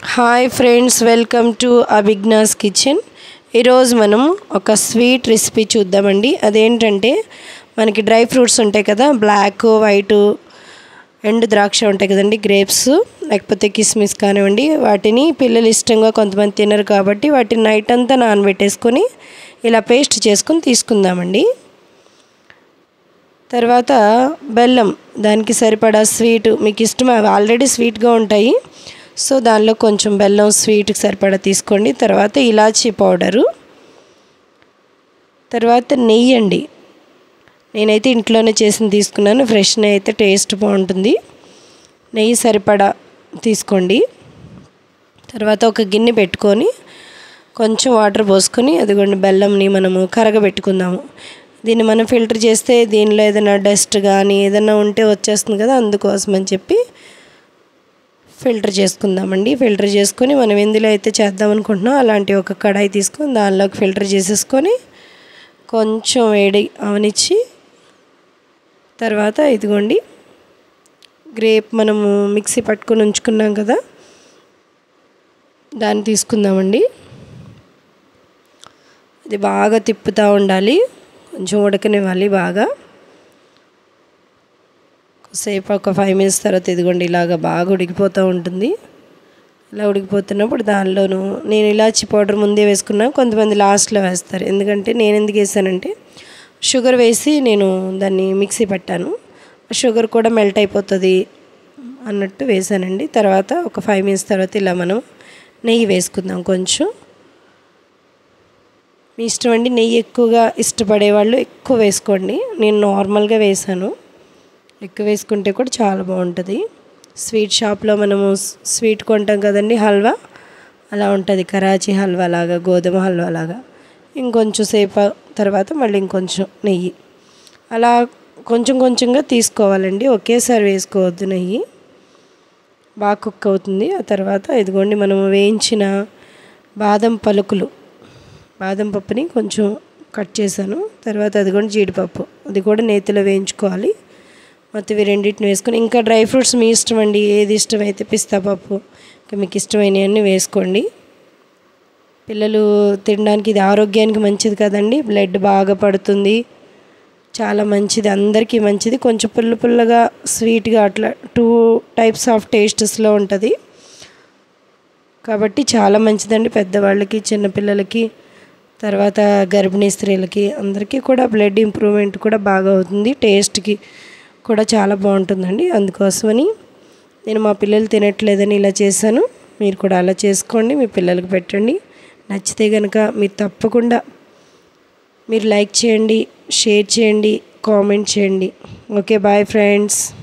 hi friends welcome to Abhigna's kitchen ఈరోజు మనం ఒక స్వీట్ రెసిపీ చూద్దామండి అదేంటంటే మనకి డ్రై ఫ్రూట్స్ ఉంటాయి కదా బ్లాక్ వైట్ ఎండు ద్రాక్ష ఉంటాయి కదండి గ్రేప్స్ లేకపోతే కిస్మిస్ కానివ్వండి వాటిని పిల్లలు ఇష్టంగా కొంతమంది తినరు కాబట్టి వాటిని నైట్ అంతా నానబెట్టేసుకొని ఇలా పేస్ట్ చేసుకొని తీసుకుందామండి తర్వాత బెల్లం దానికి సరిపడా స్వీట్ మీకు ఇష్టం అవి ఆల్రెడీ స్వీట్గా ఉంటాయి సో దానిలో కొంచెం బెల్లం స్వీట్కి సరిపడా తీసుకోండి తర్వాత ఇలాచీ పౌడరు తర్వాత నెయ్యి అండి నేనైతే ఇంట్లోనే చేసి తీసుకున్నాను ఫ్రెష్ నెయ్యి అయితే టేస్ట్ బాగుంటుంది నెయ్యి సరిపడా తీసుకోండి తర్వాత ఒక గిన్నె పెట్టుకొని కొంచెం వాటర్ పోసుకొని అదిగోండి బెల్లంని మనము కరగబెట్టుకుందాము దీన్ని మనం ఫిల్టర్ చేస్తే దీనిలో ఏదైనా డస్ట్ కానీ ఏదైనా ఉంటే వచ్చేస్తుంది కదా అందుకోసం అని చెప్పి ఫిల్టర్ చేసుకుందామండి ఫిల్టర్ చేసుకొని మనం ఎందులో అయితే చేద్దాం అనుకుంటున్నాం అలాంటి ఒక కడాయి తీసుకొని దానిలోకి ఫిల్టర్ చేసేసుకొని కొంచెం వేడి అవనిచ్చి తర్వాత ఇదిగోండి గ్రేప్ మనము మిక్సీ పట్టుకొని ఉంచుకున్నాం కదా దాన్ని తీసుకుందామండి ఇది బాగా తిప్పుతూ ఉండాలి కొంచెం ఉడకనివ్వాలి బాగా సేపు ఒక ఫైవ్ మినిట్స్ తర్వాత ఇదిగోండి ఇలాగ బాగా ఉడికిపోతూ ఉంటుంది ఇలా ఉడికిపోతున్నప్పుడు దానిలోను నేను ఇలాచి పౌడర్ ముందే వేసుకున్నా కొంతమంది లాస్ట్లో వేస్తారు ఎందుకంటే నేను ఎందుకు వేసానంటే షుగర్ వేసి నేను దాన్ని మిక్సీ పట్టాను షుగర్ కూడా మెల్ట్ అయిపోతుంది అన్నట్టు వేసానండి తర్వాత ఒక ఫైవ్ మినిట్స్ తర్వాత ఇలా మనం నెయ్యి వేసుకుందాం కొంచెం మీ ఇష్టం అండి నెయ్యి ఎక్కువగా ఇష్టపడే వాళ్ళు ఎక్కువ వేసుకోండి నేను నార్మల్గా వేసాను ఎక్కువ వేసుకుంటే కూడా చాలా బాగుంటుంది స్వీట్ షాప్లో మనము స్వీట్ కొంటాం కదండి హల్వా అలా ఉంటుంది కరాచీ హల్వా లాగా గోధుమ హల్వా లాగా ఇంకొంచెం సేపు తర్వాత మళ్ళీ ఇంకొంచెం నెయ్యి అలా కొంచెం కొంచెంగా తీసుకోవాలండి ఒకేసారి వేసుకోవద్దు నెయ్యి బాగా కుక్ అవుతుంది ఆ తర్వాత ఇదిగోండి మనము వేయించిన బాదం పలుకులు బాదం పప్పుని కొంచెం కట్ చేశాను తర్వాత అది కూడా జీడిపప్పు అది కూడా నేతిలో వేయించుకోవాలి మొత్తం ఇవి రెండింటిని వేసుకొని ఇంకా డ్రై ఫ్రూట్స్ మీ ఇష్టం అండి ఏది ఇష్టమైతే పిస్తా పప్పు ఇంకా మీకు ఇష్టమైనవన్నీ వేసుకోండి పిల్లలు తినడానికి ఇది ఆరోగ్యానికి మంచిది కదండి బ్లడ్ బాగా పడుతుంది చాలా మంచిది అందరికీ మంచిది కొంచెం పుల్ల పుల్లగా స్వీట్గా అట్లా టూ టైప్స్ ఆఫ్ టేస్టెస్లో ఉంటుంది కాబట్టి చాలా మంచిదండి పెద్దవాళ్ళకి చిన్నపిల్లలకి తర్వాత గర్భిణీ స్త్రీలకి అందరికీ కూడా బ్లడ్ ఇంప్రూవ్మెంట్ కూడా బాగా అవుతుంది టేస్ట్కి కూడా చాలా బాగుంటుందండి అందుకోసమని నేను మా పిల్లలు తినట్లేదని ఇలా చేశాను మీరు కూడా అలా చేసుకోండి మీ పిల్లలకి పెట్టండి నచ్చితే కనుక మీరు తప్పకుండా మీరు లైక్ చేయండి షేర్ చేయండి కామెంట్ చేయండి ఓకే బాయ్ ఫ్రెండ్స్